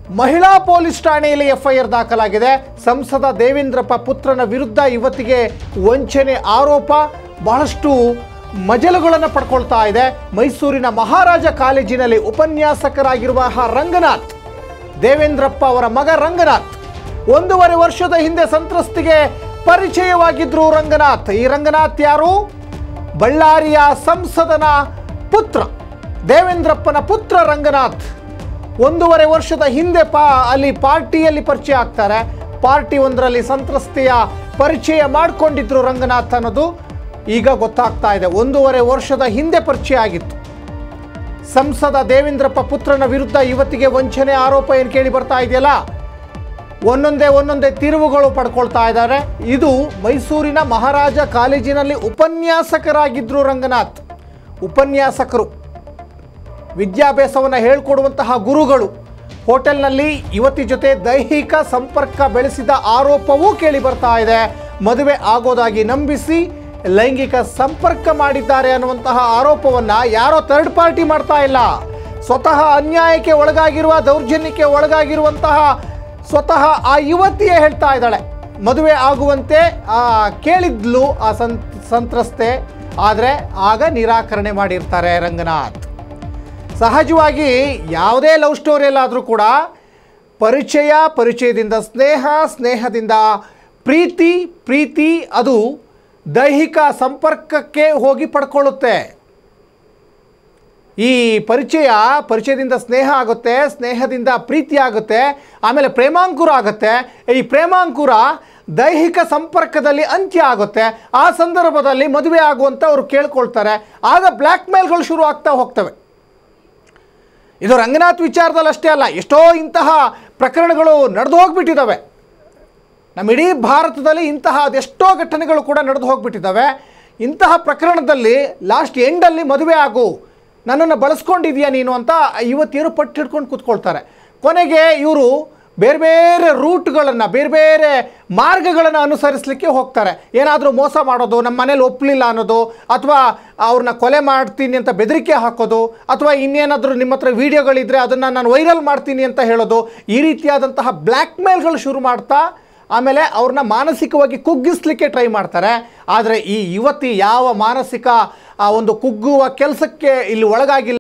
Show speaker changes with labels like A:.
A: ಮಹಿಳಾ ಪೊಲೀಸ್ ಠಾಣೆಯಲ್ಲಿ ಎಫ್ಐಆರ್ ದಾಖಲಾಗಿದೆ ಸಂಸದ ದೇವೇಂದ್ರಪ್ಪ ಪುತ್ರನ ವಿರುದ್ಧ ಇವತ್ತಿಗೆ ವಂಚನೆ ಆರೋಪ ಬಹಳಷ್ಟು ಮಜಲುಗಳನ್ನು ಪಡ್ಕೊಳ್ತಾ ಇದೆ ಮೈಸೂರಿನ ಮಹಾರಾಜ ಕಾಲೇಜಿನಲ್ಲಿ ಉಪನ್ಯಾಸಕರಾಗಿರುವ ಹ ರಂಗನಾಥ್ ದೇವೇಂದ್ರಪ್ಪ ಅವರ ಮಗ ರಂಗನಾಥ್ ಒಂದೂವರೆ ವರ್ಷದ ಹಿಂದೆ ಸಂತ್ರಸ್ತಿಗೆ ಪರಿಚಯವಾಗಿದ್ರು ರಂಗನಾಥ್ ಈ ರಂಗನಾಥ್ ಯಾರು ಬಳ್ಳಾರಿಯ ಸಂಸದನ ಪುತ್ರ ದೇವೇಂದ್ರಪ್ಪನ ಪುತ್ರ ರಂಗನಾಥ್ ಒಂದೂವರೆ ವರ್ಷದ ಹಿಂದೆ ಪಾ ಅಲ್ಲಿ ಪಾರ್ಟಿಯಲ್ಲಿ ಪರಿಚಯ ಆಗ್ತಾರೆ ಪಾರ್ಟಿ ಒಂದರಲ್ಲಿ ಸಂತ್ರಸ್ತೆಯ ಪರಿಚಯ ಮಾಡಿಕೊಂಡಿದ್ರು ರಂಗನಾಥ್ ಅನ್ನೋದು ಈಗ ಗೊತ್ತಾಗ್ತಾ ಇದೆ ಒಂದೂವರೆ ವರ್ಷದ ಹಿಂದೆ ಪರಿಚಯ ಆಗಿತ್ತು ಸಂಸದ ದೇವೇಂದ್ರಪ್ಪ ಪುತ್ರನ ವಿರುದ್ಧ ಇವತ್ತಿಗೆ ವಂಚನೆ ಆರೋಪ ಏನು ಕೇಳಿ ಬರ್ತಾ ಇದೆಯಲ್ಲ ಒಂದೊಂದೇ ಒಂದೊಂದೇ ತಿರುವುಗಳು ಪಡ್ಕೊಳ್ತಾ ಇದ್ದಾರೆ ಇದು ಮೈಸೂರಿನ ಮಹಾರಾಜ ಕಾಲೇಜಿನಲ್ಲಿ ಉಪನ್ಯಾಸಕರಾಗಿದ್ದರು ರಂಗನಾಥ್ ಉಪನ್ಯಾಸಕರು ವಿದ್ಯಾಭ್ಯಾಸವನ್ನು ಹೇಳ್ಕೊಡುವಂತಹ ಗುರುಗಳು ಹೋಟೆಲ್ನಲ್ಲಿ ಯುವತಿ ಜೊತೆ ದೈಹಿಕ ಸಂಪರ್ಕ ಬೆಳೆಸಿದ ಆರೋಪವೂ ಕೇಳಿ ಬರ್ತಾ ಇದೆ ಮದುವೆ ಆಗೋದಾಗಿ ನಂಬಿಸಿ ಲೈಂಗಿಕ ಸಂಪರ್ಕ ಮಾಡಿದ್ದಾರೆ ಅನ್ನುವಂತಹ ಆರೋಪವನ್ನು ಯಾರೋ ಥರ್ಡ್ ಪಾರ್ಟಿ ಮಾಡ್ತಾ ಇಲ್ಲ ಸ್ವತಃ ಅನ್ಯಾಯಕ್ಕೆ ಒಳಗಾಗಿರುವ ದೌರ್ಜನ್ಯಕ್ಕೆ ಒಳಗಾಗಿರುವಂತಹ ಸ್ವತಃ ಆ ಯುವತಿಯೇ ಹೇಳ್ತಾ ಇದ್ದಾಳೆ ಮದುವೆ ಆಗುವಂತೆ ಆ, ಕೇಳಿದ್ಲು ಆ ಸಂ ಸಂತ್ರಸ್ತೆ ಆದರೆ ಆಗ ನಿರಾಕರಣೆ ಮಾಡಿರ್ತಾರೆ ರಂಗನಾಥ್ ಸಹಜವಾಗಿ ಯಾವುದೇ ಲವ್ ಸ್ಟೋರಿಯಲ್ಲಾದರೂ ಕೂಡ ಪರಿಚಯ ಪರಿಚಯದಿಂದ ಸ್ನೇಹ ಸ್ನೇಹದಿಂದ ಪ್ರೀತಿ ಪ್ರೀತಿ ಅದು ದೈಹಿಕ ಸಂಪರ್ಕಕ್ಕೆ ಹೋಗಿ ಪಡ್ಕೊಳ್ಳುತ್ತೆ ಈ ಪರಿಚಯ ಪರಿಚಯದಿಂದ ಸ್ನೇಹ ಆಗುತ್ತೆ ಸ್ನೇಹದಿಂದ ಪ್ರೀತಿ ಆಗುತ್ತೆ ಆಮೇಲೆ ಪ್ರೇಮಾಂಕುರ ಆಗುತ್ತೆ ಈ ಪ್ರೇಮಾಂಕುರ ದೈಹಿಕ ಸಂಪರ್ಕದಲ್ಲಿ ಅಂತ್ಯ ಆಗುತ್ತೆ ಆ ಸಂದರ್ಭದಲ್ಲಿ ಮದುವೆ ಆಗುವಂತ ಅವರು ಕೇಳ್ಕೊಳ್ತಾರೆ ಆಗ ಬ್ಲ್ಯಾಕ್ ಮೇಲ್ಗಳು ಶುರು ಆಗ್ತಾ ಹೋಗ್ತವೆ ಇದು ರಂಗನಾಥ್ ವಿಚಾರದಲ್ಲಿ ಅಷ್ಟೇ ಅಲ್ಲ ಎಷ್ಟೋ ಇಂತಹ ಪ್ರಕರಣಗಳು ನಡೆದು ಹೋಗ್ಬಿಟ್ಟಿದ್ದಾವೆ ನಮ್ಮ ಇಡೀ ಭಾರತದಲ್ಲಿ ಇಂತಹ ಅದೆಷ್ಟೋ ಘಟನೆಗಳು ಕೂಡ ನಡೆದು ಹೋಗ್ಬಿಟ್ಟಿದ್ದಾವೆ ಇಂತಹ ಪ್ರಕರಣದಲ್ಲಿ ಲಾಸ್ಟ್ ಎಂಡಲ್ಲಿ ಮದುವೆ ಆಗು ನನ್ನನ್ನು ಬಳಸ್ಕೊಂಡಿದ್ಯಾ ನೀನು ಅಂತ ಯುವತಿಯರು ಪಟ್ಟು ಹಿಡ್ಕೊಂಡು ಕೂತ್ಕೊಳ್ತಾರೆ ಕೊನೆಗೆ ಇವರು ಬೇರೆ ಬೇರೆ ರೂಟ್ಗಳನ್ನು ಬೇರೆ ಬೇರೆ ಮಾರ್ಗಗಳನ್ನು ಅನುಸರಿಸಲಿಕ್ಕೆ ಹೋಗ್ತಾರೆ ಏನಾದರೂ ಮೋಸ ಮಾಡೋದು ನಮ್ಮ ಮನೇಲಿ ಒಪ್ಪಲಿಲ್ಲ ಅನ್ನೋದು ಅಥವಾ ಅವ್ರನ್ನ ಕೊಲೆ ಮಾಡ್ತೀನಿ ಅಂತ ಬೆದರಿಕೆ ಹಾಕೋದು ಅಥವಾ ಇನ್ನೇನಾದರೂ ನಿಮ್ಮ ಹತ್ರ ವೀಡಿಯೋಗಳಿದ್ದರೆ ಅದನ್ನು ನಾನು ವೈರಲ್ ಮಾಡ್ತೀನಿ ಅಂತ ಹೇಳೋದು ಈ ರೀತಿಯಾದಂತಹ ಬ್ಲ್ಯಾಕ್ ಮೇಲ್ಗಳು ಶುರು ಮಾಡ್ತಾ ಆಮೇಲೆ ಅವ್ರನ್ನ ಮಾನಸಿಕವಾಗಿ ಕುಗ್ಗಿಸ್ಲಿಕ್ಕೆ ಟ್ರೈ ಮಾಡ್ತಾರೆ ಆದರೆ ಈ ಯುವತಿ ಯಾವ ಮಾನಸಿಕ ಆ ಒಂದು ಕುಗ್ಗುವ ಕೆಲಸಕ್ಕೆ ಇಲ್ಲಿ ಒಳಗಾಗಿಲ್ಲ